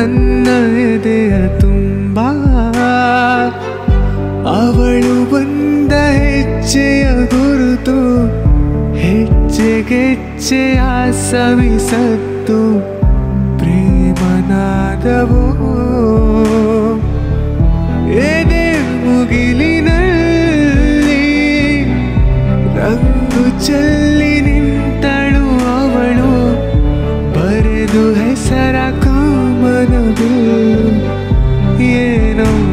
ನನ್ನ ಎದೆಯ ತುಂಬ ಅವಳು ಬಂದ ಹೆಜ್ಜೆಯ ಗುರುತು ಹೆಜ್ಜೆಗೆಜ್ಜೆಯ ಸವಿಸತ್ತು ಪ್ರೇಮನಾದವೋ ಎದೆ ಮುಗಿಲಿನಲ್ಲಿ ರಂಗು ಚೆಲ್ಲಿ ನಿಂತಳು ಅವಳು ಬರೆದು ಹೆಸರ ಕಾಮನದು ಏನೋ